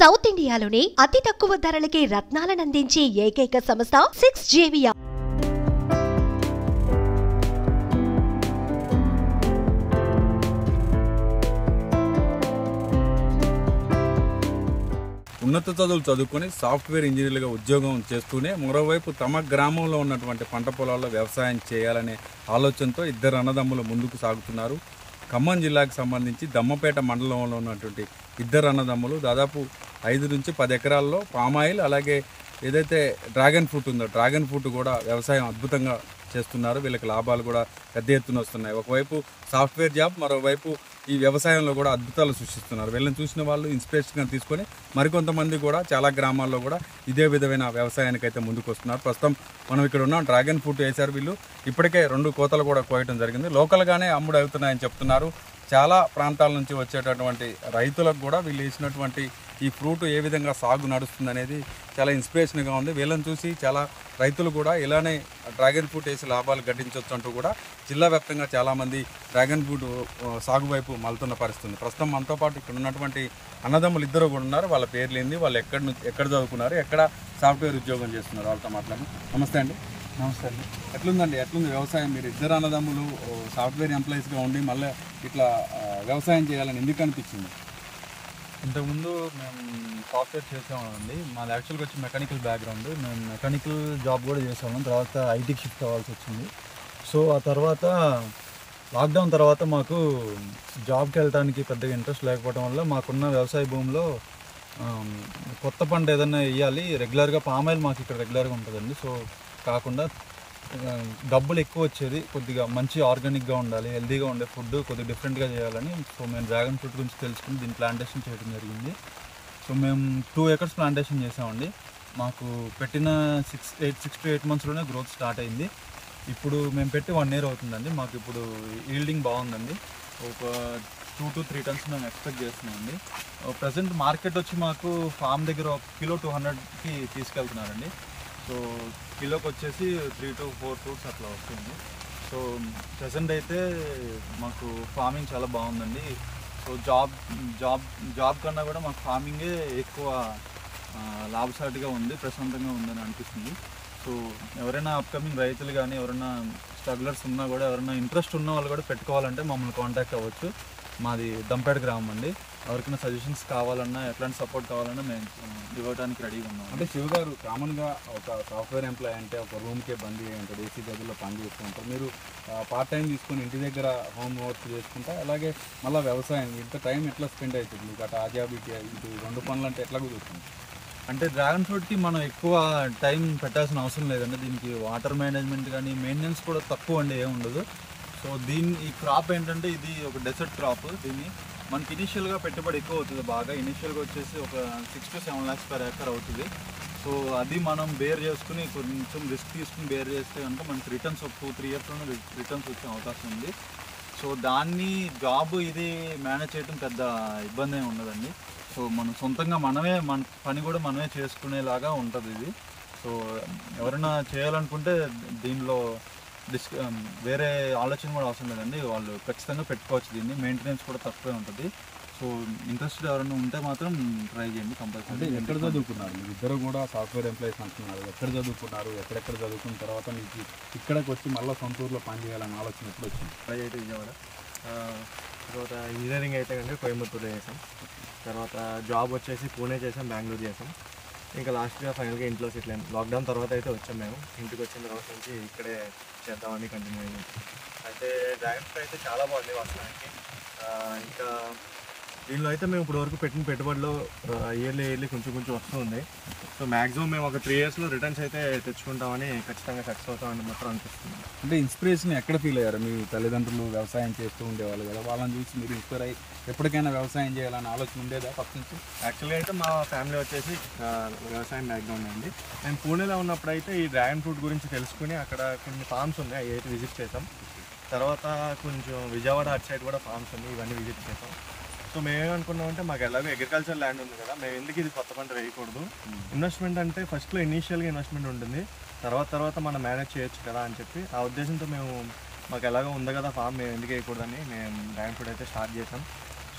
South ఇండియాలోనే అతి తక్కువ ధరలకి రత్నాలనందించే ఏకైక సంస్థ సిక్స్ జేవియా ఉన్నత చదువులు చదువుకొని సాఫ్ట్వేర్ ఇంజనీర్లుగా ఉద్యోగం చేస్తూనే మరోవైపు తమ గ్రామంలో ఉన్నటువంటి పంట పొలాల్లో వ్యవసాయం చేయాలనే ఆలోచనతో ఇద్దరు అన్నదమ్ములు ముందుకు సాగుతున్నారు ఖమ్మం జిల్లాకు సంబంధించి దమ్మపేట మండలంలో ఉన్నటువంటి ఇద్దరు అన్నదమ్ములు దాదాపు ఐదు నుంచి పది ఎకరాల్లో పామాయిల్ అలాగే ఏదైతే డ్రాగన్ ఫ్రూట్ ఉందో డ్రాగన్ ఫ్రూట్ కూడా వ్యవసాయం అద్భుతంగా చేస్తున్నారు వీళ్ళకి లాభాలు కూడా పెద్ద ఎత్తున వస్తున్నాయి ఒకవైపు సాఫ్ట్వేర్ జాబ్ మరోవైపు ఈ వ్యవసాయంలో కూడా అద్భుతాలు సృష్టిస్తున్నారు వీళ్ళని చూసిన వాళ్ళు ఇన్స్పిరేషన్గా తీసుకొని మరికొంతమంది కూడా చాలా గ్రామాల్లో కూడా ఇదే విధమైన వ్యవసాయానికి అయితే ముందుకు వస్తున్నారు ప్రస్తుతం మనం ఇక్కడ ఉన్నాం డ్రాగన్ ఫ్రూట్ వేశారు వీళ్ళు ఇప్పటికే రెండు కోతలు కూడా కోయటం జరిగింది లోకల్గానే అమ్ముడు అవుతున్నాయని చెప్తున్నారు చాలా ప్రాంతాల నుంచి వచ్చేటటువంటి రైతులకు కూడా వీళ్ళు వేసినటువంటి ఈ ఫ్రూట్ ఏ విధంగా సాగు నడుస్తుంది అనేది చాలా ఇన్స్పిరేషన్గా ఉంది వీళ్ళని చూసి చాలా రైతులు కూడా ఇలానే డ్రాగన్ ఫ్రూట్ వేసి లాభాలు గడించవచ్చు అంటూ కూడా జిల్లా వ్యాప్తంగా చాలామంది డ్రాగన్ ఫ్రూట్ ఆ, సాగు వైపు మలుతున్న పరిస్థితి ఉంది ప్రస్తుతం మనతో పాటు ఇక్కడ ఉన్నటువంటి అన్నదమ్ములు ఇద్దరు కూడా ఉన్నారు వాళ్ళ పేర్లు ఏంది వాళ్ళు ఎక్కడ నుంచి ఎక్కడ చదువుకున్నారు ఎక్కడ సాఫ్ట్వేర్ ఉద్యోగం చేస్తున్నారు వాళ్ళతో మాట్లాడి నమస్తే అండి నమస్తే అండి ఎట్లుందండి ఎట్లుంది వ్యవసాయం మీరు ఇద్దరు అన్నదమ్ములు ఓ, సాఫ్ట్వేర్ ఎంప్లాయీస్గా ఉండి మళ్ళీ ఇట్లా ఆ, వ్యవసాయం చేయాలని ఎందుకు అనిపించింది ఇంతకుముందు మేము సాఫ్ట్వేర్ చేసేవాళ్ళండి మాది యాక్చువల్గా వచ్చి మెకానికల్ బ్యాక్గ్రౌండ్ మేము మెకానికల్ జాబ్ కూడా చేసేవాళ్ళం తర్వాత ఐటీకి షిఫ్ట్ అవ్వాల్సి వచ్చింది సో ఆ తర్వాత లాక్డౌన్ తర్వాత మాకు జాబ్కి వెళ్ళడానికి పెద్దగా ఇంట్రెస్ట్ లేకపోవడం వల్ల మాకున్న వ్యవసాయ భూమిలో ఆమ్, కొత్త పంట ఏదైనా వేయాలి రెగ్యులర్గా పామాయిల్ మాకు ఇక్కడ రెగ్యులర్గా ఉంటుందండి సో కాకుండా ఆ, డబ్బులు ఎక్కువ వచ్చేది కొద్దిగా మంచి ఆర్గానిక్గా ఉండాలి హెల్తీగా ఉండే ఫుడ్ కొద్దిగా డిఫరెంట్గా చేయాలని సో మేము డ్రాగన్ ఫ్రూట్ గురించి తెలుసుకుని దీని ప్లాంటేషన్ చేయడం జరిగింది సో మేము టూ ఎకర్స్ ప్లాంటేషన్ చేసామండి మాకు పెట్టిన six eight six to eight మంత్స్లోనే గ్రోత్ స్టార్ట్ అయింది ఇప్పుడు మేము పెట్టి వన్ ఇయర్ అవుతుందండి మాకు ఇప్పుడు ఈల్డింగ్ బాగుందండి ఒక టూ టు త్రీ టన్స్ మేము ఎక్స్పెక్ట్ చేస్తున్నామండి ప్రజెంట్ మార్కెట్ వచ్చి మాకు ఫామ్ దగ్గర ఒక కిలో టూ హండ్రెడ్కి తీసుకెళ్తున్నారండి సో కిలోకి వచ్చేసి త్రీ టు ఫోర్ ఫ్రూట్స్ అట్లా వస్తుంది సో ప్రజెంట్ అయితే మాకు ఫార్మింగ్ చాలా బాగుందండి సో జాబ్ జాబ్ జాబ్ కన్నా కూడా మాకు ఫార్మింగే ఎక్కువ ఆ, లాభసాటిగా ఉంది ప్రశాంతంగా ఉందని అనిపిస్తుంది సో ఎవరైనా అప్కమింగ్ రైతులు కానీ ఎవరైనా స్ట్రగ్లర్స్ ఉన్నా కూడా ఎవరైనా ఇంట్రెస్ట్ ఉన్న వాళ్ళు కూడా పెట్టుకోవాలంటే మమ్మల్ని కాంటాక్ట్ అవ్వచ్చు మాది దంపేట గ్రామం అండి ఎవరికైనా సజెషన్స్ కావాలన్నా ఎట్లాంటి సపోర్ట్ కావాలన్నా మేము ఆ, ఇవ్వడానికి రెడీగా ఉన్నాం అంటే శివ గారు కామన్గా ఒక సాఫ్ట్వేర్ ఎంప్లాయ్ అంటే ఒక రూమ్కే బందీ అయి ఉంటాడు ఏసీ గదిలో పని చేస్తూ ఉంటారు మీరు పార్ట్ టైం తీసుకొని ఇంటి దగ్గర హోమ్ వర్క్ చేసుకుంటా అలాగే మళ్ళీ వ్యవసాయం ఇంత టైం ఎట్లా స్పెండ్ అవుతుంది మీకు అటు ఆ జాబ్ ఇటు ఇటు రెండు పనులు అంటే ఎట్లా కుదురుతుంది అంటే డ్రాగన్ ఫ్రూట్కి మనం ఎక్కువ టైం పెట్టాల్సిన అవసరం లేదండి దీనికి వాటర్ మేనేజ్మెంట్ కానీ మెయింటెనెన్స్ కూడా తక్కువ అండి ఏమి ఉండదు సో దీని ఈ క్రాప్ ఏంటంటే ఇది ఒక డెసర్ట్ క్రాప్ దీన్ని మనకి ఇనిషియల్గా పెట్టుబడి ఎక్కువ అవుతుంది బాగా ఇనిషియల్గా వచ్చేసి ఒక six to seven lakhs per acre అవుతుంది సో అది మనం బేర్ చేసుకుని కొంచెం రిస్క్ తీసుకుని బేర్ చేస్తే కనుక మనకి రిటర్న్స్ ఒక టూ త్రీ ఇయర్స్లోనే రిటర్న్స్ వచ్చే అవకాశం ఉంది సో దాన్ని జాబ్ ఇది మేనేజ్ చేయడం పెద్ద ఇబ్బంది ఏమి ఉండదండి సో మనం సొంతంగా మనమే మన పని కూడా మనమే చేసుకునేలాగా ఉంటుంది ఇది సో ఎవరైనా చేయాలనుకుంటే దీనిలో డిస్ వేరే ఆలోచన కూడా అవసరం లేదండి వాళ్ళు ఖచ్చితంగా పెట్టుకోవచ్చు దీన్ని మెయింటెనెన్స్ కూడా తక్కువే ఉంటుంది సో ఇంట్రెస్టెడ్ ఎవరైనా ఉంటే మాత్రం ట్రై చేయండి అంటే కంపల్సరీ ఎక్కడ చదువుకున్నారు మీరు ఇద్దరు కూడా సాఫ్ట్వేర్ ఎంప్లాయీస్ అంటున్నారు ఎక్కడ చదువుకున్నారు ఎక్కడెక్కడ చదువుకున్న తర్వాత మీకు ఇక్కడికి వచ్చి మళ్ళీ సొంత ఊర్లో పని చేయాలని ఆలోచన ఎప్పుడు వచ్చింది ఐఐటి విజయవాడ ఆ, తర్వాత ఇంజనీరింగ్ అయితే కనుక కోయంబత్తూరులో చేసాం తర్వాత జాబ్ వచ్చేసి పూణే చేసాం బెంగళూరు చేసాం ఇంకా లాస్ట్గా ఫైనల్గా ఇంట్లో సెటిల్ అయ్యాం లాక్డౌన్ తర్వాత అయితే వచ్చాం మేము ఇంటికి వచ్చిన తర్వాత నుంచి ఇక్కడే చేద్దామని కంటిన్యూ అయ్యాం అయితే డ్రాగన్ ఫ్రూట్ అయితే చాలా బాగుంది వాస్తవానికి ఆ, ఇంకా దీనిలో అయితే మేము ఇప్పుడు వరకు పెట్టిన పెట్టుబడిలో ఇయర్లీ ఇయర్లీ కొంచెం కొంచెం వస్తుంది సో మ్యాక్సిమం మేము ఒక త్రీ ఇయర్స్లో రిటర్న్స్ అయితే తెచ్చుకుంటామని ఖచ్చితంగా సక్సెస్ అవుతామని మాత్రం అనిపిస్తుంది అంటే ఇన్స్పిరేషన్ ఎక్కడ ఫీల్ అయ్యారు మీ తల్లిదండ్రులు వ్యవసాయం చేస్తూ ఉండేవాళ్ళు కదా వాళ్ళని చూసి మీరు ఇన్స్పైర్ అయ్యి ఎప్పటికైనా వ్యవసాయం చేయాలని ఆలోచన ఉండేదా ఫస్ట్ నుంచి యాక్చువల్గా అయితే మా ఫ్యామిలీ వచ్చేసి ఆ, వ్యవసాయం బ్యాక్గ్రౌండ్ అండి మేము పూణేలో ఉన్నప్పుడు అయితే ఈ డ్రాగన్ ఫ్రూట్ గురించి తెలుసుకుని అక్కడ కొన్ని ఫార్మ్స్ ఉన్నాయి అవి అయితే విజిట్ చేసాం తర్వాత కొంచెం విజయవాడ అటు సైడ్ కూడా ఫార్మ్స్ ఉన్నాయి ఇవన్నీ విజిట్ చేసాం సో మేమేమనుకున్నామంటే మాకు ఎలాగో అగ్రికల్చర్ ల్యాండ్ ఉంది కదా మేము ఎందుకు ఇది కొత్త పంట వేయకూడదు ఇన్వెస్ట్మెంట్ అంటే ఫస్ట్లో ఇనీషియల్గా ఇన్వెస్ట్మెంట్ ఉంటుంది తర్వాత తర్వాత మనం మేనేజ్ చేయొచ్చు కదా అని చెప్పి ఆ ఉద్దేశంతో మేము మాకు ఎలాగో ఉంది కదా ఫామ్ మేము ఎందుకు వేయకూడదని మేము డ్రాగన్ ఫ్రూట్ అయితే స్టార్ట్ చేసాం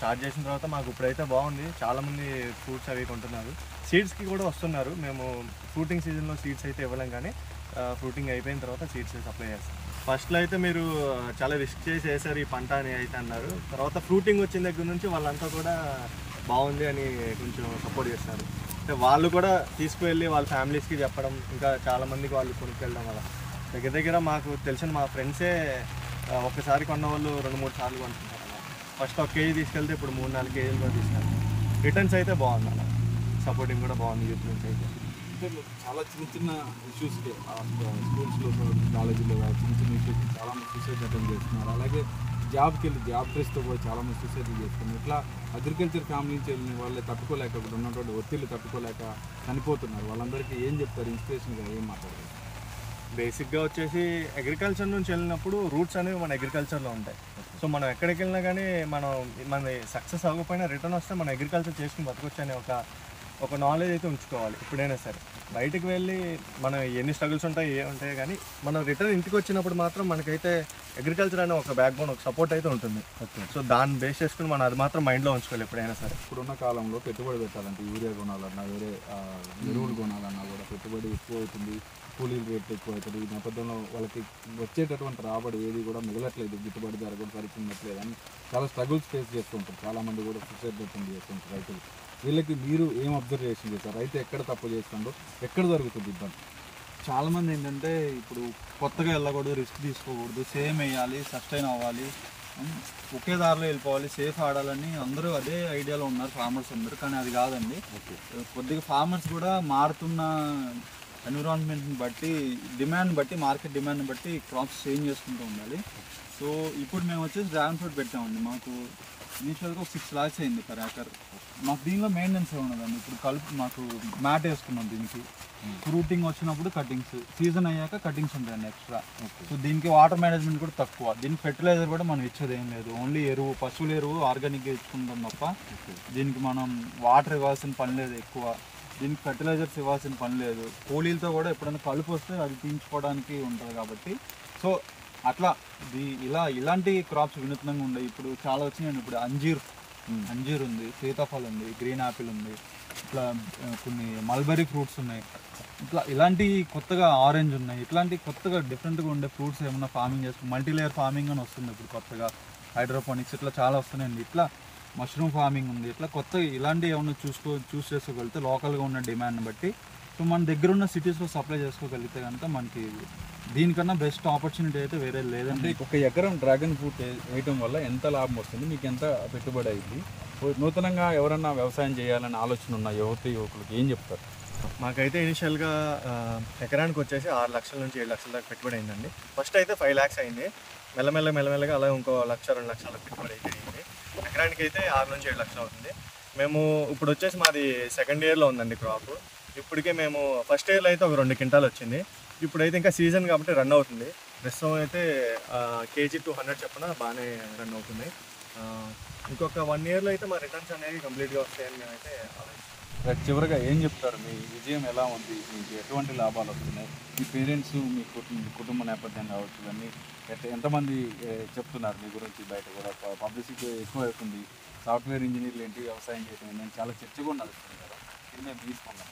స్టార్ట్ చేసిన తర్వాత మాకు ఇప్పుడైతే బాగుంది చాలామంది ఫ్రూట్స్ అవి కొంటున్నారు సీడ్స్కి కూడా వస్తున్నారు మేము ఫ్రూటింగ్ సీజన్లో సీడ్స్ అయితే ఇవ్వలేం కానీ ఫ్రూటింగ్ అయిపోయిన తర్వాత సీడ్స్ సప్లై చేస్తాం ఫస్ట్లో అయితే మీరు ఆ, చాలా రిస్క్ చేసి వేసారు ఈ పంట అని అయితే అన్నారు తర్వాత ఫ్రూటింగ్ వచ్చిన దగ్గర నుంచి వాళ్ళంతా కూడా బాగుంది అని కొంచెం సపోర్ట్ చేస్తున్నారు అంటే వాళ్ళు కూడా తీసుకువెళ్ళి వాళ్ళ ఫ్యామిలీస్కి చెప్పడం ఇంకా చాలా మందికి వాళ్ళు కొనుక్కెళ్ళడం అలా దగ్గర దగ్గర మాకు తెలిసిన మా ఫ్రెండ్సే ఆ, ఒక్కసారి కొన్న వాళ్ళు రెండు మూడు సార్లు కొంటున్నారు అలా ఫస్ట్ ఒక కేజీ తీసుకెళ్తే ఇప్పుడు మూడు నాలుగు కేజీలు కూడా తీసుకెళ్తాం రిటర్న్స్ అయితే బాగుంది అలా సపోర్టింగ్ కూడా బాగుంది యూత్ నుంచి అయితే అంటే చాలా చిన్న చిన్న ఇష్యూస్కి స్కూల్స్లో కాలేజీలో చిన్న చిన్న ఇష్యూస్ చాలా మంది సూసైడ్ అటెండ్ చేస్తున్నారు అలాగే జాబ్కి వెళ్ళి జాబ్ ట్రెస్తో కూడా చాలా మంది సూసైడ్ చేస్తున్నారు ఇట్లా అగ్రికల్చర్ ఫ్యామిలీ నుంచి వెళ్ళిన వాళ్ళే తట్టుకోలేక ఇప్పుడు ఉన్నటువంటి ఒత్తిళ్ళు తట్టుకోలేక చనిపోతున్నారు వాళ్ళందరికీ ఏం చెప్తారు ఇన్స్పిరేషన్గా ఏం మాట్లాడతారు బేసిక్గా వచ్చేసి అగ్రికల్చర్ నుంచి వెళ్ళినప్పుడు రూట్స్ అనేవి మన అగ్రికల్చర్లో ఉంటాయి సో మనం ఎక్కడికి వెళ్ళినా కానీ మనం మన సక్సెస్ అవ్వకపోయినా రిటర్న్ వస్తే మనం అగ్రికల్చర్ చేసుకుని బతకొచ్చు అనే ఒక ఒక నాలెడ్జ్ అయితే ఉంచుకోవాలి ఎప్పుడైనా సరే బయటకు వెళ్ళి మనం ఎన్ని స్ట్రగుల్స్ ఉంటాయి ఏ ఉంటాయి కానీ మనం రిటర్న్ ఇంటికి వచ్చినప్పుడు మాత్రం మనకైతే అగ్రికల్చర్ అనే ఒక బ్యాక్ బోన్ ఒక సపోర్ట్ అయితే ఉంటుంది సో దాన్ని బేస్ చేసుకుని మనం అది మాత్రం మైండ్లో ఉంచుకోవాలి ఎప్పుడైనా సరే ఇప్పుడున్న కాలంలో పెట్టుబడి పెట్టాలంటే యూరియా కొనాలన్నా వేరే ఆ, ఎరువులు కొనాలన్నా కూడా పెట్టుబడి ఎక్కువ అవుతుంది కూలీల రేట్ ఎక్కువ అవుతుంది ఈ నేపథ్యంలో వాళ్ళకి వచ్చేటటువంటి రాబడి ఏది కూడా మిగలట్లేదు గిట్టుబడి ధర కూడా సరిగ్గా ఉండట్లేదు అని చాలా స్ట్రగుల్స్ ఫేస్ చేస్తుంటారు చాలా మంది కూడా సూసైడ్ అటెండ్ చేస్తుంటారు రైతులు వీళ్ళకి మీరు ఏం అబ్జర్వేషన్ చేస్తారు రైతు ఎక్కడ తప్పు చేస్తుండో ఎక్కడ జరుగుతుంది ఇబ్బంది చాలా మంది ఏంటంటే ఇప్పుడు కొత్తగా వెళ్ళకూడదు రిస్క్ తీసుకోకూడదు సేమ్ వేయాలి సస్టైన్ అవ్వాలి ఉమ్, ఒకే దారిలో వెళ్ళిపోవాలి సేఫ్ ఆడాలని అందరూ అదే ఐడియాలో ఉన్నారు ఫార్మర్స్ అందరూ కానీ అది కాదండి కొద్దిగా ఫార్మర్స్ కూడా మారుతున్న ఎన్విరాన్మెంట్ని బట్టి డిమాండ్ బట్టి మార్కెట్ డిమాండ్ని బట్టి క్రాప్స్ చేంజ్ చేసుకుంటూ ఉండాలి సో ఇప్పుడు మేము వచ్చేసి డ్రాగన్ ఫ్రూట్ పెట్టామండి మాకు ఇనిషియల్గా ఒక సిక్స్ లాక్స్ అయింది పర్ ఏకర్ మాకు దీనిలో మెయింటెనెన్స్ ఉన్నదండి ఇప్పుడు కలుపు మాకు మ్యాట్ వేసుకున్నాం దీనికి ఫ్రూటింగ్ వచ్చినప్పుడు కటింగ్స్ సీజన్ అయ్యాక కటింగ్స్ ఉంటాయండి ఎక్స్ట్రా సో దీనికి వాటర్ మేనేజ్మెంట్ కూడా తక్కువ దీనికి ఫెర్టిలైజర్ కూడా మనం ఇచ్చేది ఏం లేదు ఓన్లీ ఎరువు పశువుల ఎరువు ఆర్గానిక్గా ఇచ్చుకుంటాం తప్ప దీనికి మనం వాటర్ ఇవ్వాల్సిన పని లేదు ఎక్కువ దీనికి ఫెర్టిలైజర్స్ ఇవ్వాల్సిన పని లేదు కూలీలతో కూడా ఎప్పుడైనా కలుపు వస్తే అది తీయించుకోవడానికి ఉంటుంది కాబట్టి సో అట్లా ఇది ఇలా ఇలాంటి క్రాప్స్ వినూత్నంగా ఉన్నాయి ఇప్పుడు చాలా వచ్చినాయండి ఇప్పుడు అంజీర్ అంజీర్ ఉంది సీతాఫలం ఉంది గ్రీన్ యాపిల్ ఉంది ఇట్లా ఆ, కొన్ని మల్బరీ ఫ్రూట్స్ ఉన్నాయి ఇట్లా ఇలాంటి కొత్తగా ఆరెంజ్ ఉన్నాయి ఇట్లాంటి కొత్తగా డిఫరెంట్గా ఉండే ఫ్రూట్స్ ఏమన్నా ఫార్మింగ్ చేసుకుని మల్టీ లేయర్ ఫార్మింగ్ అని వస్తుంది ఇప్పుడు కొత్తగా హైడ్రోపోనిక్స్ ఇట్లా చాలా వస్తున్నాయండి ఇట్లా మష్రూమ్ ఫార్మింగ్ ఉంది ఇట్లా కొత్త ఇలాంటి ఏమన్నా చూసుకో చూస్ చేసుకోగలిగితే లోకల్గా ఉన్న డిమాండ్ని బట్టి సో మన దగ్గర ఉన్న సిటీస్లో సప్లై చేసుకోగలిగితే కనుక మనకి దీనికన్నా బెస్ట్ ఆపర్చునిటీ అయితే వేరే అంటే లేదండి ఒక ఎకరం డ్రాగన్ ఫ్రూట్ వే- వేయటం వల్ల ఎంత లాభం వస్తుంది మీకు ఎంత పెట్టుబడి అయింది నూతనంగా ఎవరన్నా వ్యవసాయం చేయాలని ఆలోచన ఉన్న యువత యువకులకు ఏం చెప్తారు మాకైతే ఇనిషియల్గా ఎకరానికి వచ్చేసి ఆరు లక్షల నుంచి ఏడు లక్షల దాకా పెట్టుబడి అయిందండి ఫస్ట్ అయితే ఫైవ్ ల్యాక్స్ అయింది మెల్లమెల్ల మెల్లమెల్లగా అలా ఇంకో లక్ష రెండు లక్షల పెట్టుబడి అయితే అయింది ఎకరానికి అయితే ఆరు నుంచి ఏడు లక్షలు అవుతుంది మేము ఇప్పుడు వచ్చేసి మాది సెకండ్ ఇయర్లో ఉందండి క్రాప్ ఇప్పటికే మేము ఫస్ట్ ఇయర్లో అయితే ఒక రెండు క్వింటాలు వచ్చింది ఇప్పుడైతే ఇంకా సీజన్ కాబట్టి రన్ అవుతుంది ప్రస్తుతం అయితే కేజీ టూ హండ్రెడ్ చెప్పిన బాగానే రన్ అవుతుంది ఆ, ఇంకొక వన్ ఇయర్లో అయితే మా రిటర్న్స్ అనేవి కంప్లీట్గా వస్తాయని మేమైతే ఆలోచిస్తున్నాం రైట్, చివరగా ఏం చెప్తారు మీ విజయం ఎలా ఉంది మీకు ఎటువంటి లాభాలు వస్తున్నాయి మీ పేరెంట్స్ మీ కుటుంబ కుటుంబ నేపథ్యం కావచ్చు ఇవన్నీ ఎట్ట- ఎంతమంది ఏ, చెప్తున్నారు మీ గురించి బయట కూడా పబ్లిసిటీ ఎక్కువ అవుతుంది సాఫ్ట్వేర్ ఇంజనీర్లు ఏంటి వ్యవసాయం చేయడం ఏంటి అని చాలా చర్చగా నడుస్తుంది కదా ఇది మేము తీసుకున్నాం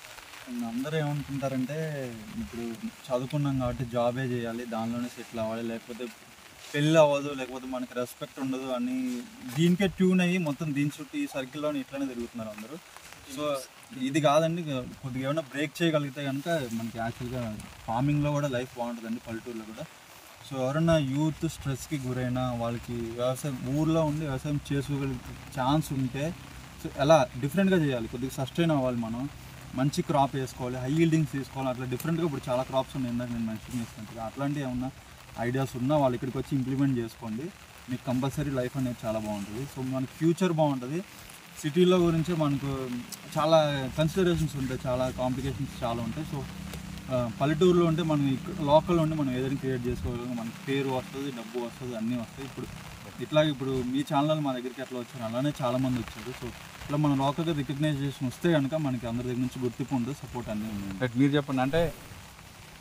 అందరూ ఏమనుకుంటారంటే ఇప్పుడు చదువుకున్నాం కాబట్టి జాబే చేయాలి దానిలోనే సెటిల్ అవ్వాలి లేకపోతే పెళ్ళి అవ్వదు లేకపోతే మనకి రెస్పెక్ట్ ఉండదు అని దీనికే ట్యూన్ అయ్యి మొత్తం దీని చుట్టూ ఈ సర్కిల్లోనే ఇట్లానే తిరుగుతున్నారు అందరూ సో ఇది కాదండి కొద్దిగా ఏమైనా బ్రేక్ చేయగలిగితే కనుక మనకి యాక్చువల్గా ఫార్మింగ్లో కూడా లైఫ్ బాగుంటుందండి పల్లెటూరులో కూడా సో ఎవరైనా యూత్ స్ట్రెస్కి గురైనా వాళ్ళకి వ్యవసాయం ఊర్లో ఉండి వ్యవసాయం చేసుకోగలిగే ఛాన్స్ ఉంటే సో ఎలా డిఫరెంట్గా చేయాలి కొద్దిగా సస్టైన్ అవ్వాలి మనం మంచి క్రాప్ వేసుకోవాలి హై ఈల్డింగ్స్ తీసుకోవాలి అట్లా డిఫరెంట్గా ఇప్పుడు చాలా క్రాప్స్ ఉన్నాయి ఇందాక నేను మెన్షన్ చేసినట్టుగా అట్లాంటివి ఏమన్నా ఐడియాస్ ఉన్నా వాళ్ళు ఇక్కడికి వచ్చి ఇంప్లిమెంట్ చేసుకోండి మీకు కంపల్సరీ లైఫ్ అనేది చాలా బాగుంటుంది సో మనకి ఫ్యూచర్ బాగుంటుంది సిటీలో గురించి మనకు చాలా కన్సిడరేషన్స్ ఉంటాయి చాలా కాంప్లికేషన్స్ చాలా ఉంటాయి సో ఆ, పల్లెటూరులో ఉంటే మనం లోకల్ ఉండి మనం ఏదైనా క్రియేట్ చేసుకోగలం మనకి పేరు వస్తుంది డబ్బు వస్తుంది అన్నీ వస్తాయి ఇప్పుడు ఇట్లా ఇప్పుడు మీ ఛానల్ మా దగ్గరికి ఎట్లా వచ్చారు అలానే చాలా మంది వచ్చారు సో ఇట్లా మన లోకల్గా రికగ్నైజేషన్ వస్తే కనుక మనకి అందరి దగ్గర నుంచి గుర్తింపు ఉంటుంది సపోర్ట్ అన్నీ ఉంది రైట్, మీరు చెప్పండి అంటే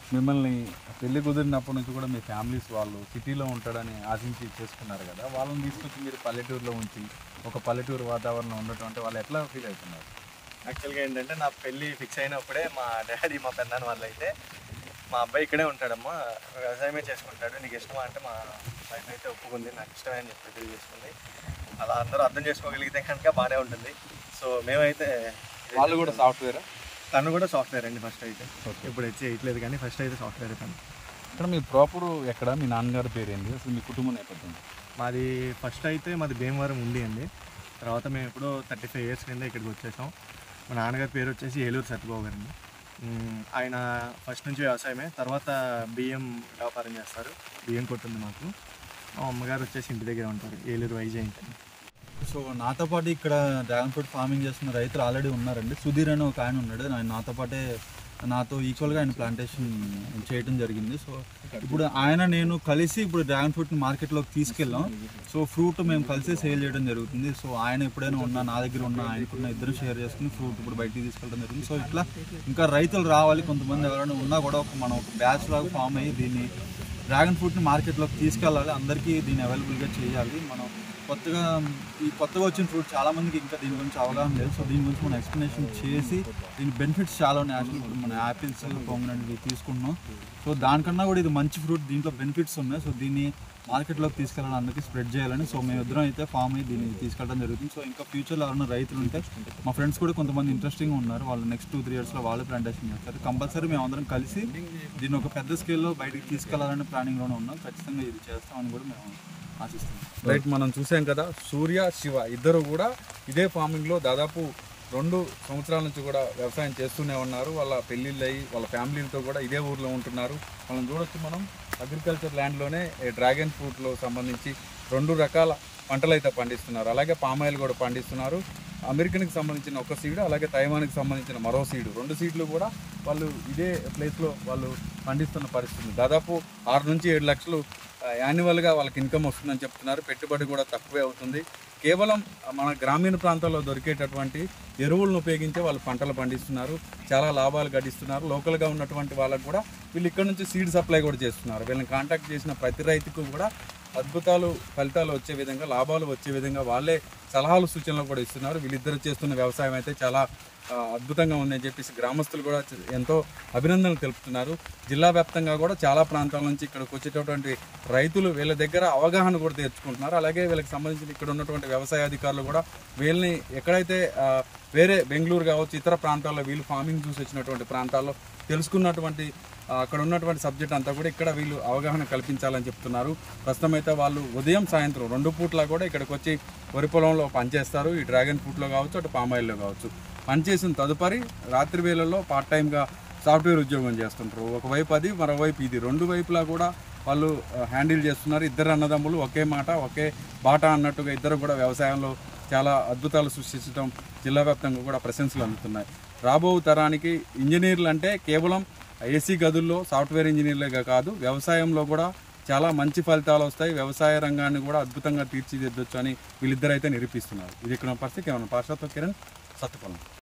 మిమ్మల్ని పెళ్లి కుదిరినప్పటి నుంచి కూడా మీ ఫ్యామిలీస్ వాళ్ళు సిటీలో ఉంటాడని ఆశించి చేసుకున్నారు కదా వాళ్ళని తీసుకొచ్చి మీరు పల్లెటూరులో ఉంచి ఒక పల్లెటూరు వాతావరణం ఉండటం అంటే వాళ్ళు ఎట్లా ఫీల్ అవుతున్నారు యాక్చువల్గా ఏంటంటే నా పెళ్ళి ఫిక్స్ అయినప్పుడే మా డాడీ మా పెద్దనాన్న వాళ్ళు అయితే మా అబ్బాయి ఇక్కడే ఉంటాడమ్మా వ్యవసాయమే చేసుకుంటాడు నీకు ఇష్టమా అంటే మా వైఫ్ అయితే ఒప్పుకుంది నాకు ఇష్టమే అని చెప్పి పెళ్లి చేసుకుంది అలా అందరూ అర్థం చేసుకోగలిగితే కనుక బాగానే ఉంటుంది సో మేమైతే వాళ్ళు కూడా సాఫ్ట్వేర్ తను కూడా సాఫ్ట్వేర్ అండి ఫస్ట్ అయితే ఇప్పుడు వచ్చి వేయట్లేదు కానీ ఫస్ట్ అయితే సాఫ్ట్వేర్ తను ఇక్కడ మీ ప్రాపర్ ఎక్కడ మీ నాన్నగారి పేరు ఏంది అసలు మీ కుటుంబ నేపథ్యం మాది ఫస్ట్ అయితే మాది భీమవరం ఉంది అండి తర్వాత మేము ఎప్పుడో థర్టీ ఫైవ్ ఇయర్స్ కింద ఇక్కడికి వచ్చేసాం మా నాన్నగారి పేరు వచ్చేసి ఏలూరు సత్యబాబు గారు అండి మ్మ్, ఆయన ఫస్ట్ నుంచి వ్యవసాయమే తర్వాత బియ్యం వ్యాపారం చేస్తారు బియ్యం కొట్టుంది మాకు మా అమ్మగారు వచ్చేసి ఇంటి దగ్గర ఉంటారు ఏలూరు వైజాగ్ అండి సో నాతో పాటు ఇక్కడ డ్రాగన్ ఫ్రూట్ ఫార్మింగ్ చేస్తున్న రైతులు ఆల్రెడీ ఉన్నారండి సుధీర్ అని ఒక ఆయన ఉన్నాడు ఆయన నాతో పాటే నాతో ఈక్వల్గా ఆయన ప్లాంటేషన్ చేయడం జరిగింది సో ఇప్పుడు ఆయన నేను కలిసి ఇప్పుడు డ్రాగన్ ఫ్రూట్ని మార్కెట్లోకి తీసుకెళ్ళాం సో ఫ్రూట్ మేము కలిసి సేల్ చేయడం జరుగుతుంది సో ఆయన ఎప్పుడైనా ఉన్నా నా దగ్గర ఉన్న ఆయనకున్న ఇద్దరు షేర్ చేసుకుని ఫ్రూట్ ఇప్పుడు బయటికి తీసుకెళ్ళడం జరుగుతుంది సో ఇట్లా ఇంకా రైతులు రావాలి కొంతమంది ఎవరైనా ఉన్నా కూడా ఒక మనం ఒక బ్యాచ్ లాగా ఫామ్ అయ్యి దీన్ని డ్రాగన్ ఫ్రూట్ని మార్కెట్లోకి తీసుకెళ్ళాలి అందరికీ దీన్ని అవైలబుల్గా చేయాలి మనం కొత్తగా ఈ కొత్తగా వచ్చిన ఫ్రూట్ చాలా మందికి ఇంకా దీని గురించి అవగాహన లేదు సో దీని గురించి మనం ఎక్స్ప్లెనేషన్ చేసి దీని బెనిఫిట్స్ చాలా ఉన్నాయి యాక్చువల్ ఇప్పుడు మన యాపిల్స్ పొంగనట్ ఇవి తీసుకున్నాం సో దానికన్నా కూడా ఇది మంచి ఫ్రూట్ దీంట్లో బెనిఫిట్స్ ఉన్నాయి సో దీన్ని మార్కెట్లోకి తీసుకెళ్ళాలని అందరికీ స్ప్రెడ్ చేయాలని సో మేము ఇద్దరం అయితే ఫామ్ అయ్యి దీన్ని తీసుకెళ్ళడం జరుగుతుంది సో ఇంకా ఫ్యూచర్లో ఎవరైనా రైతులు ఉంటే మా ఫ్రెండ్స్ కూడా కొంతమంది ఇంట్రెస్టింగ్ ఉన్నారు వాళ్ళు నెక్స్ట్ టూ త్రీ ఇయర్స్లో వాళ్ళు ప్లాంటేషన్ చేస్తారు కంపల్సరీ మేము అందరం కలిసి దీన్ని ఒక పెద్ద స్కేల్లో బయటికి తీసుకెళ్లాలనే ప్లానింగ్లోనే ఉన్నాం ఖచ్చితంగా ఇది చేస్తామని కూడా మేము ఆశిస్తున్నాం రైట్ మనం చూసాం కదా సూర్య శివ ఇద్దరు కూడా ఇదే ఫార్మింగ్లో దాదాపు రెండు సంవత్సరాల నుంచి కూడా వ్యవసాయం చేస్తూనే ఉన్నారు వాళ్ళ పెళ్ళిళ్ళు అయ్యి వాళ్ళ ఫ్యామిలీలతో కూడా ఇదే ఊర్లో ఉంటున్నారు మనం చూడొచ్చు మనం అగ్రికల్చర్ ల్యాండ్లోనే డ్రాగన్ ఫ్రూట్లో సంబంధించి రెండు రకాల పంటలు అయితే పండిస్తున్నారు అలాగే పామాయిల్ కూడా పండిస్తున్నారు అమెరికన్కి సంబంధించిన ఒక సీడు అలాగే తైవాన్కి సంబంధించిన మరో సీడు రెండు సీడ్లు కూడా వాళ్ళు ఇదే ప్లేస్లో వాళ్ళు పండిస్తున్న పరిస్థితి ఉంది. దాదాపు ఆరు నుంచి ఏడు లక్షలు యాన్యువల్గా వాళ్ళకి ఇన్కమ్ వస్తుందని చెప్తున్నారు పెట్టుబడి కూడా తక్కువే అవుతుంది కేవలం మన గ్రామీణ ప్రాంతాల్లో దొరికేటటువంటి ఎరువులను ఉపయోగించే వాళ్ళు పంటలు పండిస్తున్నారు చాలా లాభాలు గడిస్తున్నారు లోకల్గా ఉన్నటువంటి వాళ్ళకు కూడా వీళ్ళు ఇక్కడ నుంచి సీడ్ సప్లై కూడా చేస్తున్నారు వీళ్ళని కాంటాక్ట్ చేసిన ప్రతి రైతుకు కూడా అద్భుతాలు ఫలితాలు వచ్చే విధంగా లాభాలు వచ్చే విధంగా వాళ్ళే సలహాలు సూచనలు కూడా ఇస్తున్నారు వీళ్ళిద్దరు చేస్తున్న వ్యవసాయం అయితే చాలా ఆ, అద్భుతంగా ఉందని చెప్పేసి గ్రామస్తులు కూడా చ- ఎంతో అభినందనలు తెలుపుతున్నారు జిల్లా వ్యాప్తంగా కూడా చాలా ప్రాంతాల నుంచి ఇక్కడికి వచ్చేటటువంటి రైతులు వీళ్ళ దగ్గర అవగాహన కూడా తెచ్చుకుంటున్నారు అలాగే వీళ్ళకి సంబంధించిన ఇక్కడ ఉన్నటువంటి వ్యవసాయ అధికారులు కూడా వీళ్ళని ఎక్కడైతే ఆ, వేరే బెంగళూరు కావచ్చు ఇతర ప్రాంతాల్లో వీళ్ళు ఫార్మింగ్ చూసి వచ్చినటువంటి ప్రాంతాల్లో తెలుసుకున్నటువంటి ఆ, అక్కడ ఉన్నటువంటి సబ్జెక్ట్ అంతా కూడా ఇక్కడ వీళ్ళు అవగాహన కల్పించాలని చెప్తున్నారు ప్రస్తుతం అయితే వాళ్ళు ఉదయం సాయంత్రం రెండు పూట్ల కూడా ఇక్కడికి వచ్చి వరి పొలంలో పనిచేస్తారు ఈ డ్రాగన్ ఫ్రూట్లో కావచ్చు అటు పామాయిల్లో కావచ్చు పనిచేసిన తదుపరి రాత్రి వేళల్లో పార్ట్ టైంగా సాఫ్ట్వేర్ ఉద్యోగం చేస్తుంటారు ఒకవైపు అది మరోవైపు ఇది రెండు వైపులా కూడా వాళ్ళు హ్యాండిల్ చేస్తున్నారు ఇద్దరు అన్నదమ్ములు ఒకే మాట ఒకే బాట అన్నట్టుగా ఇద్దరు కూడా వ్యవసాయంలో చాలా అద్భుతాలు సృష్టించడం జిల్లా వ్యాప్తంగా కూడా ప్రశంసలు అందుతున్నాయి రాబో తరానికి ఇంజనీర్లు అంటే కేవలం ఏసీ గదుల్లో సాఫ్ట్వేర్ ఇంజనీర్లుగా కాదు వ్యవసాయంలో కూడా చాలా మంచి ఫలితాలు వస్తాయి వ్యవసాయ రంగాన్ని కూడా అద్భుతంగా తీర్చిదిద్దొచ్చు అని వీళ్ళిద్దరైతే నిరూపిస్తున్నారు ఇది ఇక్కడ పరిస్థితి కేవలం పార్షతో కిరణ్ సత్తుపల్లం